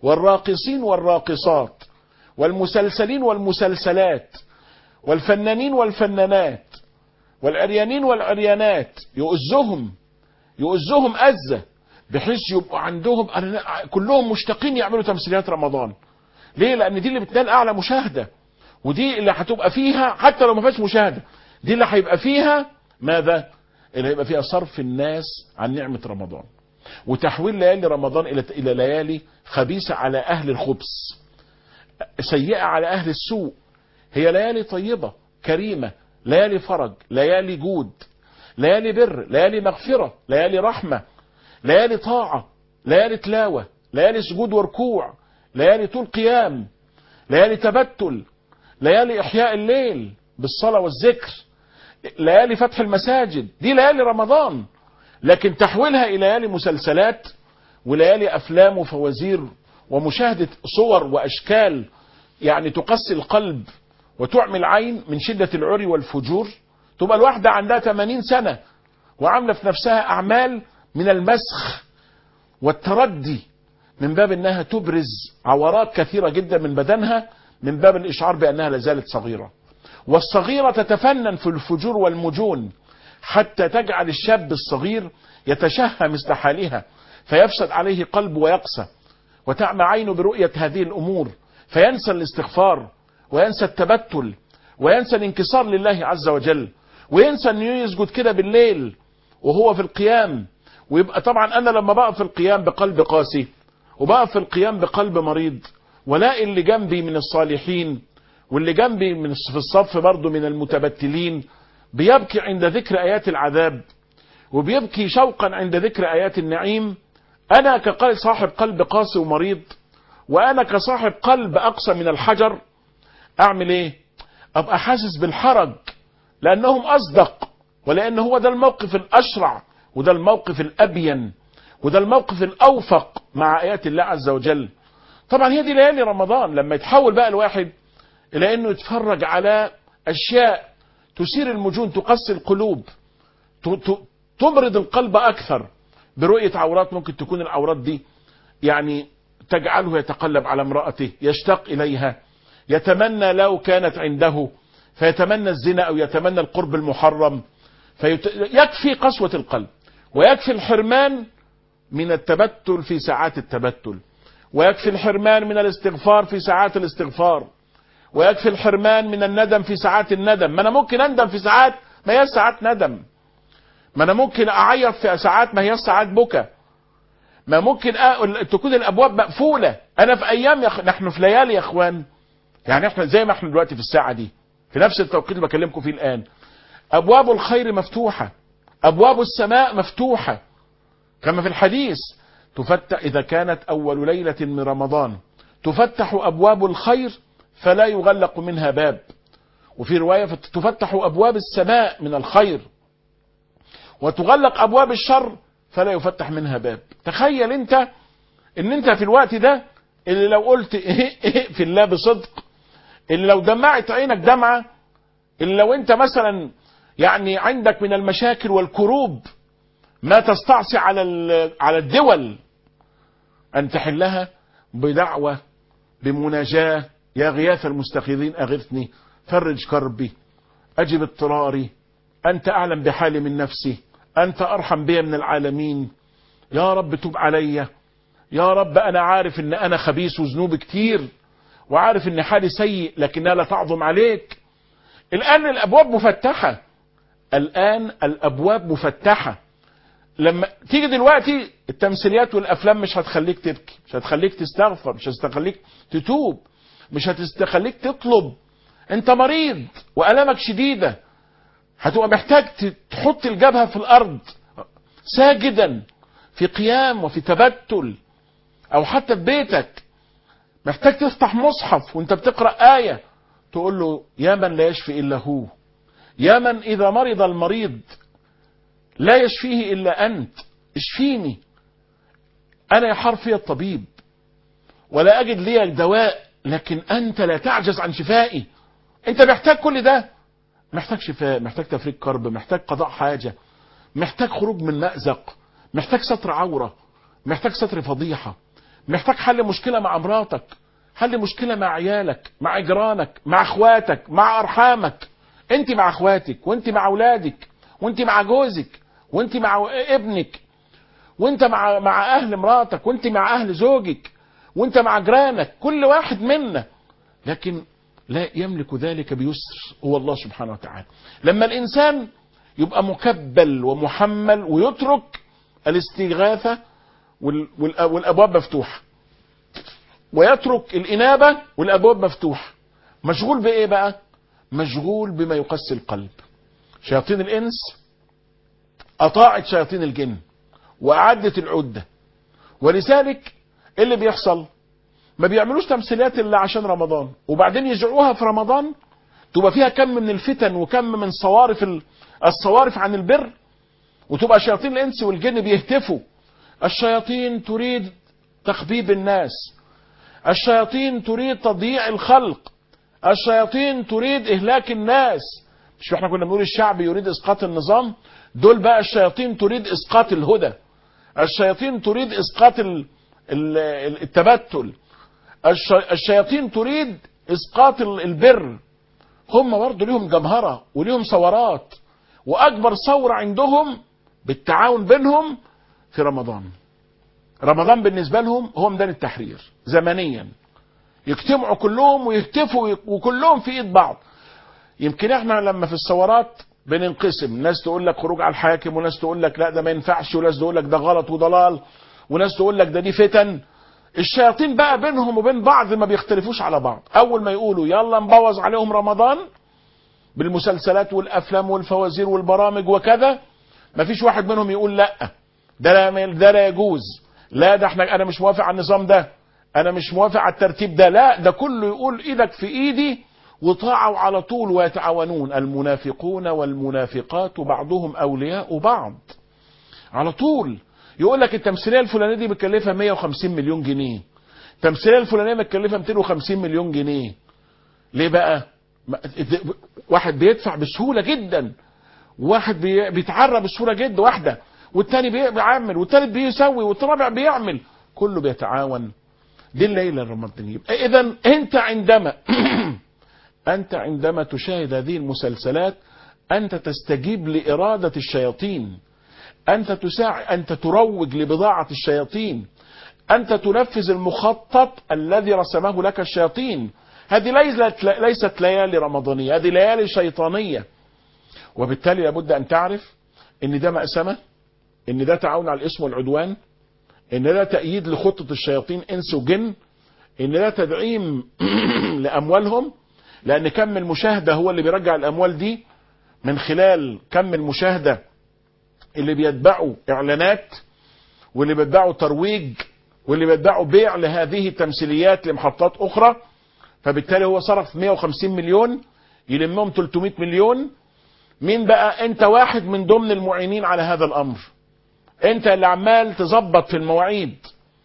والراقصين والراقصات والمسلسلين والمسلسلات والفنانين والفنانات والعريانين والعريانات يؤزهم يؤزهم أزة بحيث يبقوا عندهم كلهم مشتاقين يعملوا تمثيليات رمضان ليه لأن دي اللي بتنال أعلى مشاهدة ودي اللي هتبقى فيها حتى لو ما فيهاش مشاهدة دي اللي هيبقى فيها ماذا اللي هيبقى فيها صرف الناس عن نعمة رمضان وتحويل ليالي رمضان إلى إلى ليالي خبيثة على أهل الخبث سيئة على أهل السوء هي ليالي طيبة كريمة ليالي فرج ليالي جود ليالي بر ليالي مغفرة ليالي رحمة ليالي طاعة ليالي تلاوة ليالي سجود وركوع ليالي طول قيام ليالي تبتل ليالي إحياء الليل بالصلاة والذكر ليالي فتح المساجد دي ليالي رمضان لكن تحويلها إلى ليالي مسلسلات وليالي أفلام وفوازير ومشاهدة صور وأشكال يعني تقسي القلب وتعمي العين من شدة العري والفجور تبقى الواحدة عندها 80 سنة وعاملة في نفسها أعمال من المسخ والتردي من باب أنها تبرز عورات كثيرة جدا من بدنها من باب الإشعار بأنها لازالت صغيرة والصغيرة تتفنن في الفجور والمجون حتى تجعل الشاب الصغير يتشهى مثل حالها فيفسد عليه قلبه ويقسى وتعمى عينه برؤية هذه الأمور فينسى الاستغفار وينسى التبتل وينسى الانكسار لله عز وجل وينسى انه يسجد كده بالليل وهو في القيام ويبقى طبعا انا لما بقف في القيام بقلب قاسي وبقف في القيام بقلب مريض ولاقي اللي جنبي من الصالحين واللي جنبي من في الصف برضه من المتبتلين بيبكي عند ذكر ايات العذاب وبيبكي شوقا عند ذكر ايات النعيم انا كصاحب قلب قاسي ومريض وانا كصاحب قلب اقسى من الحجر اعمل ايه ابقى حاسس بالحرج لانهم اصدق ولان هو ده الموقف الاشرع وده الموقف الابين وده الموقف الاوفق مع ايات الله عز وجل طبعا هي دي ليالي رمضان لما يتحول بقى الواحد الى انه يتفرج على اشياء تثير المجون تقسي القلوب تبرد القلب اكثر برؤية عورات ممكن تكون العورات دي يعني تجعله يتقلب على امرأته يشتاق اليها يتمنى لو كانت عنده فيتمنى الزنا او يتمنى القرب المحرم فيت... يكفي قسوة القلب ويكفي الحرمان من التبتل في ساعات التبتل ويكفي الحرمان من الاستغفار في ساعات الاستغفار ويكفي الحرمان من الندم في ساعات الندم ما انا ممكن اندم في ساعات ما هي ساعات ندم ما انا ممكن اعيط في ساعات ما هي ساعات بكى ما ممكن أ... تكون الابواب مقفوله انا في ايام يخ... نحن في ليالي يا اخوان يعني احنا زي ما احنا دلوقتي في الساعه دي في نفس التوقيت اللي بكلمكم فيه الان ابواب الخير مفتوحه ابواب السماء مفتوحه كما في الحديث تفتح اذا كانت اول ليله من رمضان تفتح ابواب الخير فلا يغلق منها باب وفي روايه تفتح ابواب السماء من الخير وتغلق ابواب الشر فلا يفتح منها باب تخيل انت ان انت في الوقت ده اللي لو قلت إيه إيه في الله بصدق اللي لو دمعت عينك دمعة اللي لو انت مثلا يعني عندك من المشاكل والكروب ما تستعصي على على الدول ان تحلها بدعوة بمناجاة يا غياث المستغيثين اغثني فرج كربي اجب اضطراري انت اعلم بحالي من نفسي انت ارحم بي من العالمين يا رب توب عليّ يا رب انا عارف ان انا خبيث وذنوب كتير وعارف ان حالي سيء لكنها لا تعظم عليك الان الابواب مفتحة الان الابواب مفتحة لما تيجي دلوقتي التمثيليات والافلام مش هتخليك تبكي مش هتخليك تستغفر مش هتخليك تتوب مش هتخليك تطلب انت مريض والامك شديدة هتبقى محتاج تحط الجبهة في الارض ساجدا في قيام وفي تبتل او حتى في بيتك محتاج تفتح مصحف وانت بتقرا ايه تقول له يا من لا يشفي الا هو يا من اذا مرض المريض لا يشفيه الا انت اشفيني انا يا حرفي الطبيب ولا اجد لي دواء لكن انت لا تعجز عن شفائي انت محتاج كل ده محتاج شفاء محتاج تفريج كرب محتاج قضاء حاجه محتاج خروج من مأزق محتاج ستر عوره محتاج ستر فضيحه محتاج حل مشكلة مع مراتك حل مشكلة مع عيالك مع جيرانك مع اخواتك مع ارحامك انت مع اخواتك وانت مع اولادك وانت مع جوزك وانت مع ابنك وانت مع مع اهل مراتك وانت مع اهل زوجك وانت مع جيرانك كل واحد منا لكن لا يملك ذلك بيسر هو الله سبحانه وتعالى لما الانسان يبقى مكبل ومحمل ويترك الاستغاثة وال- والأ- والابواب مفتوحة ويترك الانابة والابواب مفتوحة مشغول بايه بقى مشغول بما يقسي القلب شياطين الانس اطاعت شياطين الجن واعدت العدة ولذلك إيه اللي بيحصل ما بيعملوش تمثيليات الا عشان رمضان وبعدين يجعوها في رمضان تبقى فيها كم من الفتن وكم من صوارف ال- الصوارف عن البر وتبقى شياطين الانس والجن بيهتفوا الشياطين تريد تخبيب الناس الشياطين تريد تضييع الخلق الشياطين تريد اهلاك الناس مش احنا كنا بنقول الشعب يريد اسقاط النظام دول بقى الشياطين تريد اسقاط الهدى الشياطين تريد اسقاط ال- ال- ال- التبتل الش- الشياطين تريد اسقاط ال- البر هم برضه ليهم جمهرة وليهم ثورات واكبر ثورة عندهم بالتعاون بينهم في رمضان رمضان بالنسبة لهم هو ميدان التحرير زمنيا يجتمعوا كلهم ويهتفوا وكلهم في ايد بعض يمكن احنا لما في الثورات بننقسم ناس تقول لك خروج على الحاكم وناس تقول لك لا ده ما ينفعش وناس تقول لك ده غلط وضلال وناس تقول لك ده دي فتن الشياطين بقى بينهم وبين بعض ما بيختلفوش على بعض اول ما يقولوا يلا نبوظ عليهم رمضان بالمسلسلات والافلام والفوازير والبرامج وكذا ما فيش واحد منهم يقول لا ده لا ده لا يجوز لا ده احنا انا مش موافق على النظام ده انا مش موافق على الترتيب ده لا ده كله يقول ايدك في ايدي وطاعوا على طول ويتعاونون المنافقون والمنافقات بعضهم اولياء بعض على طول يقول لك التمثيليه الفلانيه دي مكلفه 150 مليون جنيه التمثيليه الفلانيه متكلفه 250 مليون جنيه ليه بقى ما- واحد بيدفع بسهوله جدا واحد بي- بيتعرى بسهوله جدا واحده والتاني بي- بيعمل والتالت بيسوي والرابع بيعمل كله بيتعاون دي الليله الرمضانيه يبقى اذا انت عندما انت عندما تشاهد هذه المسلسلات انت تستجيب لاراده الشياطين انت تساعد انت تروج لبضاعه الشياطين انت تنفذ المخطط الذي رسمه لك الشياطين هذه ليست ليست ليالي رمضانيه هذه ليالي شيطانيه وبالتالي لابد ان تعرف ان ده مأسمة ان ده تعاون على الاسم والعدوان ان ده تأييد لخطة الشياطين انس وجن ان ده تدعيم لاموالهم لان كم المشاهدة هو اللي بيرجع الاموال دي من خلال كم المشاهدة اللي بيتبعوا اعلانات واللي بيتبعوا ترويج واللي بيتبعوا بيع لهذه التمثيليات لمحطات اخرى فبالتالي هو صرف 150 مليون يلمهم 300 مليون مين بقى انت واحد من ضمن المعينين على هذا الامر انت اللي عمال تظبط في المواعيد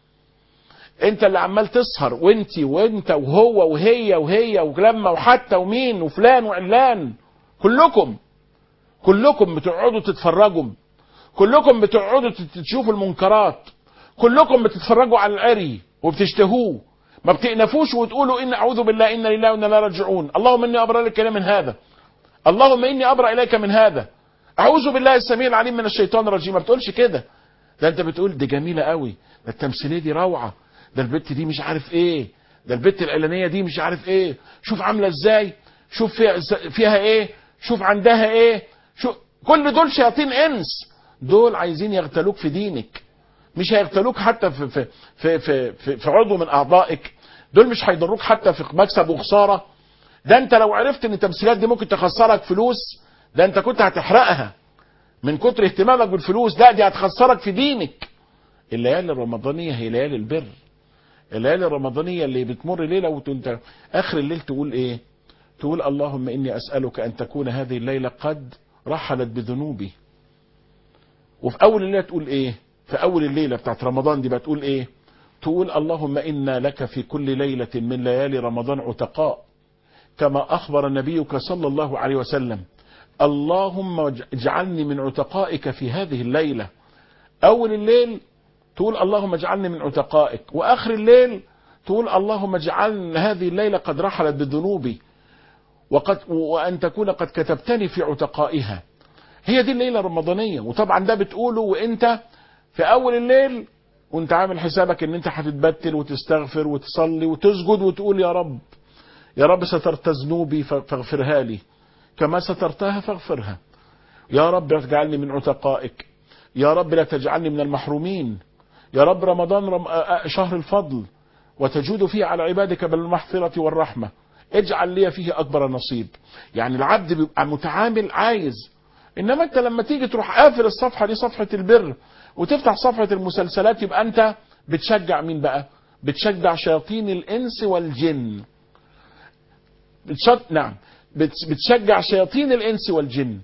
انت اللي عمال تسهر وانت وانت وهو وهي وهي ولما وحتى ومين وفلان وعلان كلكم كلكم بتقعدوا تتفرجوا كلكم بتقعدوا تت- تشوفوا المنكرات كلكم بتتفرجوا على العري وبتشتهوه ما بتأنفوش وتقولوا ان اعوذ بالله انا لله وانا لا راجعون اللهم اني ابرأ لك من هذا اللهم اني ابرأ اليك من هذا اعوذ بالله السميع العليم من الشيطان الرجيم ما بتقولش كده ده انت بتقول دي جميله قوي ده التمثيليه دي روعه ده البت دي مش عارف ايه ده البت الاعلانيه دي مش عارف ايه شوف عامله ازاي شوف فيها, فيها ايه شوف عندها ايه شوف كل دول شياطين انس دول عايزين يغتالوك في دينك مش هيغتالوك حتى في في في في, في, في عضو من اعضائك دول مش هيضروك حتى في مكسب وخساره ده انت لو عرفت ان التمثيلات دي ممكن تخسرك فلوس ده انت كنت هتحرقها من كتر اهتمامك بالفلوس لا دي هتخسرك في دينك الليالي الرمضانيه هي ليالي البر الليالي الرمضانيه اللي بتمر ليله وانت اخر الليل تقول ايه تقول اللهم اني اسالك ان تكون هذه الليله قد رحلت بذنوبي وفي اول الليله تقول ايه في اول الليله بتاعت رمضان دي بتقول ايه تقول اللهم انا لك في كل ليله من ليالي رمضان عتقاء كما اخبر نبيك صلى الله عليه وسلم اللهم اجعلني من عتقائك في هذه الليله اول الليل تقول اللهم اجعلني من عتقائك واخر الليل تقول اللهم اجعل هذه الليله قد رحلت بذنوبي وقد وان تكون قد كتبتني في عتقائها هي دي الليله الرمضانيه وطبعا ده بتقوله وانت في اول الليل وانت عامل حسابك ان انت هتتبتل وتستغفر وتصلي وتسجد وتقول يا رب يا رب سترت ذنوبي فاغفرها لي كما سترتها فاغفرها يا رب لا تجعلني من عتقائك يا رب لا تجعلني من المحرومين يا رب رمضان رم... شهر الفضل وتجود فيه على عبادك بالمغفرة والرحمة اجعل لي فيه أكبر نصيب يعني العبد بيبقى متعامل عايز إنما أنت لما تيجي تروح قافل الصفحة دي صفحة البر وتفتح صفحة المسلسلات يبقى أنت بتشجع مين بقى بتشجع شياطين الإنس والجن بتشج... نعم بتشجع شياطين الإنس والجن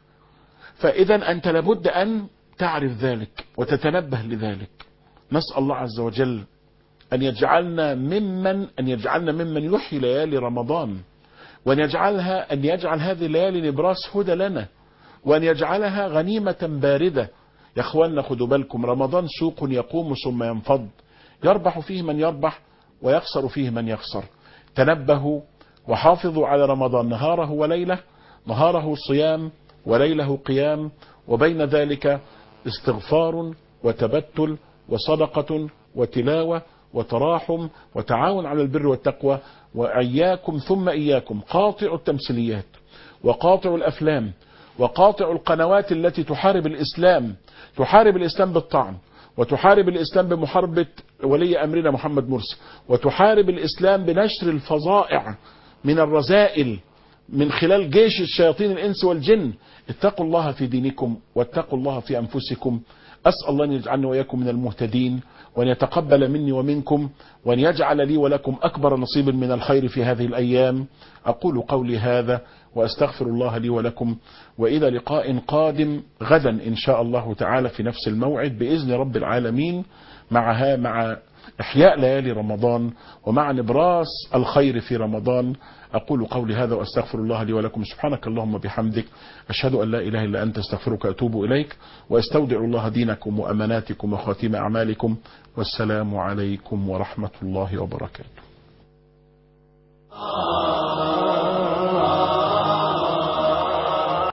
فإذا أنت لابد أن تعرف ذلك وتتنبه لذلك نسأل الله عز وجل أن يجعلنا ممن أن يجعلنا ممن يحيي ليالي رمضان وأن يجعلها أن يجعل هذه الليالي نبراس هدى لنا وأن يجعلها غنيمة باردة يا اخوانا خدوا بالكم رمضان سوق يقوم ثم ينفض يربح فيه من يربح ويخسر فيه من يخسر تنبهوا وحافظوا على رمضان نهاره وليله نهاره صيام وليله قيام وبين ذلك استغفار وتبتل وصدقة وتلاوة وتراحم وتعاون على البر والتقوى وإياكم ثم إياكم قاطع التمثيليات وقاطع الأفلام وقاطع القنوات التي تحارب الإسلام تحارب الإسلام بالطعن وتحارب الإسلام بمحاربة ولي أمرنا محمد مرسي وتحارب الإسلام بنشر الفظائع من الرذائل من خلال جيش الشياطين الإنس والجن اتقوا الله في دينكم واتقوا الله في أنفسكم أسأل الله أن يجعلني وإياكم من المهتدين وأن يتقبل مني ومنكم وأن يجعل لي ولكم أكبر نصيب من الخير في هذه الأيام أقول قولي هذا وأستغفر الله لي ولكم وإلى لقاء قادم غدا إن شاء الله تعالى في نفس الموعد بإذن رب العالمين معها مع إحياء ليالي رمضان ومع نبراس الخير في رمضان أقول قولي هذا وأستغفر الله لي ولكم سبحانك اللهم وبحمدك أشهد أن لا إله إلا أنت استغفرك وأتوب إليك وأستودع الله دينكم وأماناتكم وخاتم أعمالكم والسلام عليكم ورحمة الله وبركاته